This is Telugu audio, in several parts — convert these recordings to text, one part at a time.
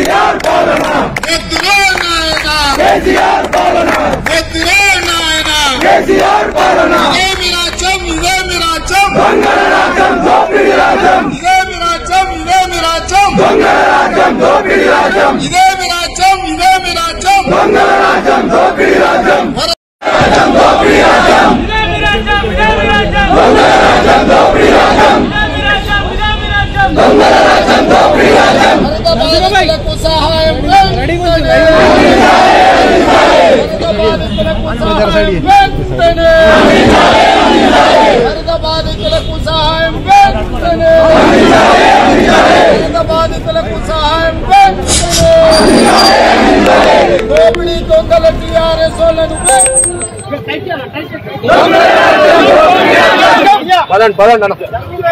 కేసీఆర్ పాలన వద్దురా నాయన కేసీఆర్ పాలన వద్దురా నాయన కేసీఆర్ పాలన ఇదేమి రాజ్యం ఇదేమి రాజ్యం దొంగల రాజ్యం దోపిడి రాజ్యం ఇదేమి రాజ్యం ఇదేమి రాజ్యం దొంగల రాజ్యం దోపిడి రాజ్యం ఇదేమి రాజ్యం ఇదేమి రాజ్యం దొంగల రాజ్యం దోపిడి రాజ్యం రాజ్యం దోపిడి రాజ్యం దొంగల రాజ్యం దోపిడి రాజ్యం దొంగల రాజ్యం దోపిడి రాజ్యం బాధితులకు సహాయం వెంటనే. వెంటనే. వరద బాధితులకు సహాయం వెంటనే వరద బాధితులకు సహాయం వెంటనే దోపిడీ దొంగల టీఆర్ఎస్ వాళ్ళను పదండి పదండి అన్న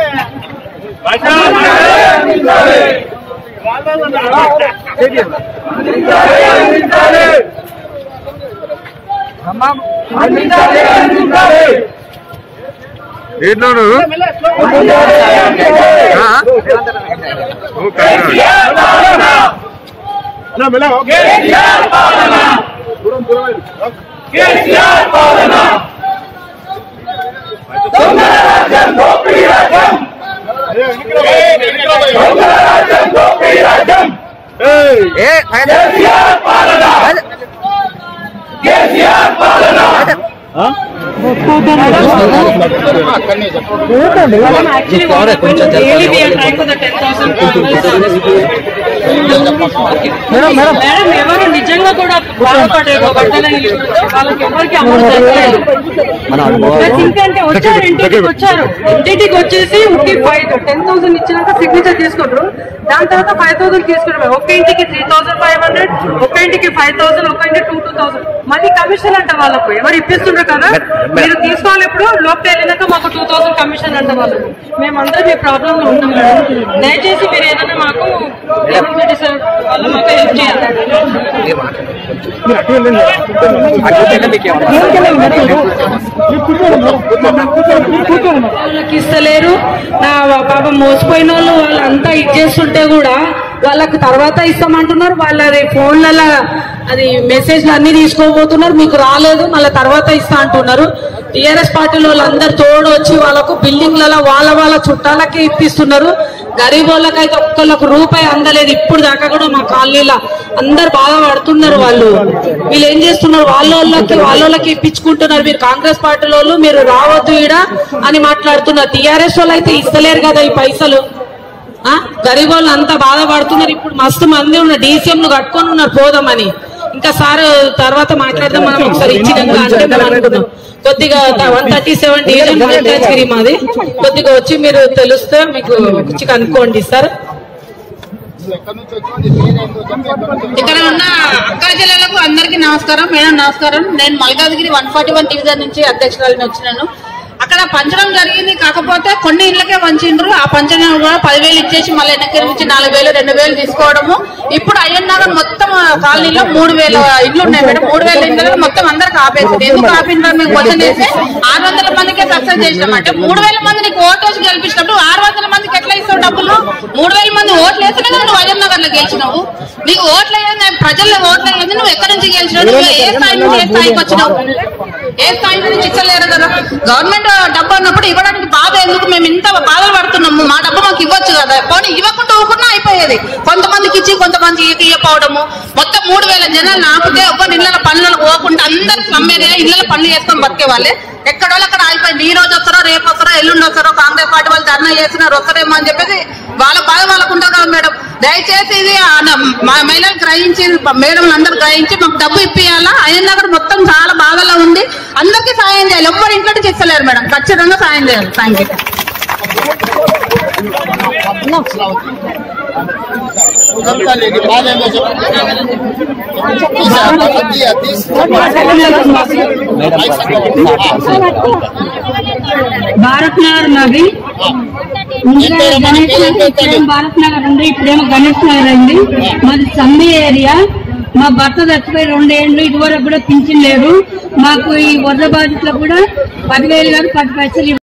ఏంటన్నాడు దొంగల రాజ్యం దోపిడి రాజ్యం దొంగల రాజ్యం దోపిడి రాజ్యం కేసీఆర్ పాలన కేసీఆర్ పాలన మేడం ఎవరు నిజంగా కూడా బాధపడేమో బట్టలని వాళ్ళకి ఎవరికి అమలు జరగలేదు ప్లస్ ఇంకంటే వచ్చారు ఇంటికి వచ్చారు ఇంటికి వచ్చేసి ఉట్టి ఫైవ్ టెన్ థౌసండ్ ఇచ్చినాక సిగ్నేచర్ తీసుకుంటారు దాని తర్వాత ఫైవ్ థౌసండ్ తీసుకుంటారు ఒక ఇంటికి త్రీ థౌసండ్ ఫైవ్ హండ్రెడ్ ఒక ఇంటికి ఫైవ్ థౌసండ్ ఒక ఇంటికి టూ టూ థౌసండ్ మళ్ళీ కమిషన్ అంట వాళ్ళకు ఎవరు ఇప్పిస్తుండ్రు కదా మీరు తీసుకోవాలి ఎప్పుడు లోపల వెళ్ళినాక మాకు టూ థౌసండ్ కమిషన్ అంట వాళ్ళు మేమందరం మీ ప్రాబ్లం లో ఉన్నాం మేడం దయచేసి మీరు ఏదైనా మాకు రెవెన్యూ సార్ వాళ్ళు మాకు హెల్ప్ చేయాలి వాళ్ళకి ఇస్తలేరు నా పాపం మోసపోయిన వాళ్ళు వాళ్ళంతా ఇచ్చేస్తుంటే కూడా వాళ్ళకు తర్వాత ఇస్తామంటున్నారు వాళ్ళ ఫోన్లలో అది మెసేజ్లు అన్ని తీసుకోబోతున్నారు మీకు రాలేదు మళ్ళీ తర్వాత ఇస్తా అంటున్నారు టీఆర్ఎస్ పార్టీలో వాళ్ళందరూ తోడు వచ్చి వాళ్ళకు బిల్డింగ్లలో వాళ్ళ వాళ్ళ చుట్టాలకే ఇప్పిస్తున్నారు గరీబ్ వాళ్ళకైతే ఒక్కళ్ళకు రూపాయి అందలేదు ఇప్పుడు దాకా కూడా మా కాలనీలో అందరు బాగా పడుతున్నారు వాళ్ళు వీళ్ళు ఏం చేస్తున్నారు వాళ్ళ వాళ్ళకి వాళ్ళ వాళ్ళకి ఇప్పించుకుంటున్నారు మీరు కాంగ్రెస్ పార్టీ వాళ్ళు మీరు రావద్దు ఈడ అని మాట్లాడుతున్నారు టీఆర్ఎస్ వాళ్ళు అయితే ఇస్తలేరు కదా ఈ పైసలు ఆ గరీబ్ వాళ్ళు అంతా బాధపడుతున్నారు ఇప్పుడు మస్తు మంది ఉన్నారు డీసీఎం ను కట్టుకొని ఉన్నారు పోదామని ఇంకా సార్ తర్వాత మాట్లాడదాం మనం ఒకసారి ఇచ్చినాక అంటే మనం అనుకున్నాం కొద్దిగా one thirty seven division Malkajgiri మాది కొద్దిగా వచ్చి మీరు తెలిస్తే మీకు వచ్చి కనుక్కోండి సార్ ఇక్కడ ఉన్న అక్క జిల్లాలకు అందరికీ నమస్కారం మేడం నమస్కారం నేను Malkajgiri one forty one division నుంచి అధ్యక్షురాలని వచ్చినాను అక్కడ పంచడం జరిగింది కాకపోతే కొన్ని ఇళ్ళకే పంచిండ్రు ఆ పంచడం కూడా పదివేలు ఇచ్చేసి మళ్ళీ వెనక్కి నుంచి నాలుగు వేలు రెండు వేలు తీసుకోవడము ఇప్పుడు అయ్యన్ నగర్ మొత్తం కాలనీలో మూడు వేల ఇళ్ళు ఉన్నాయి మేడం మూడు వేల ఇళ్ళు మొత్తం అందరికి ఆపేసింది ఎందుకు ఆపిండ్రు మేము క్వశ్చన్ చేస్తే ఆరు వందల మందికే సక్సెస్ చేసినాం అంటే మూడు వేల మంది నీకు ఓటు వేసి గెలిపించినప్పుడు ఆరు వందల మందికి ఎట్లా ఇస్తావు డబ్బులు మూడు వేల మంది ఓట్లు వేస్తేనే కదా నువ్వు అయ్యన్ నగర్ లో గెలిచినావు నీకు ఓట్లు అయ్యింది ప్రజల్లో ఓట్లు అయ్యింది నువ్వు ఎక్కడి నుంచి గెలిచినావు నువ్వు ఏ స్థాయి నుంచి ఏ స్థాయికి వచ్చినావు ఏ స్థాయి నుంచి ఇచ్చలేరు కదా గవర్నమెంట్ డబ్బు అన్నప్పుడు ఇవ్వడానికి బాధ ఎందుకు మేము ఇంత బాధలు పడుతున్నాము మా డబ్బు మాకు ఇవ్వచ్చు కదా పోనీ ఇవ్వకుండా ఊరుకున్నా అయిపోయేది కొంతమందికి ఇచ్చి కొంతమందికి ఇవ్వకపోవడము మొత్తం మూడు వేల జనాలు నాపితే ఎవరు ఇళ్ళ పనులకు పోకుండా అందరు స్లమ్ ఏరియా ఇళ్ళ పనులు చేసుకొని బతికే వాళ్ళే ఎక్కడో అక్కడ ఆగిపోయింది ఈ రోజు వస్తారో రేపు వస్తారో ఎల్లుండి వస్తారో కాంగ్రెస్ పార్టీ వాళ్ళు ధర్నా చేసినారు వస్తారేమో అని చెప్పేసి వాళ్ళ బాధ వాళ్ళకు ఉంటుంది కదా మేడం దయచేసి ఇది ఆ న- మా మహిళలు గ్రహించి మేడం అందరూ గ్రహించి మాకు డబ్బు ఇప్పియాలా అయినా కూడా మొత్తం చాలా బాధలో ఉంది అందరికీ సాయం చేయాలి ఎవ్వరు ఇంట్లో నుంచి ఇస్తలేరు మేడం ఖచ్చితంగా సాయం చేయాలి థ్యాంక్ యూ భారత్ నగర్ మాది ముందుగా గణేష్ నగర్ ఇప్పుడేమో భారత్ నగర్ ఉంది ఇప్పుడేమో గణేష్ నగర్ అయింది మాది సంబి ఏరియా మా భర్త చచ్చిపోయి రెండేళ్లు ఇదివరకు కూడా పింఛన్ లేరు మాకు ఈ వరద బాధితులకు కూడా పదివేలు కాదు పది పైసలు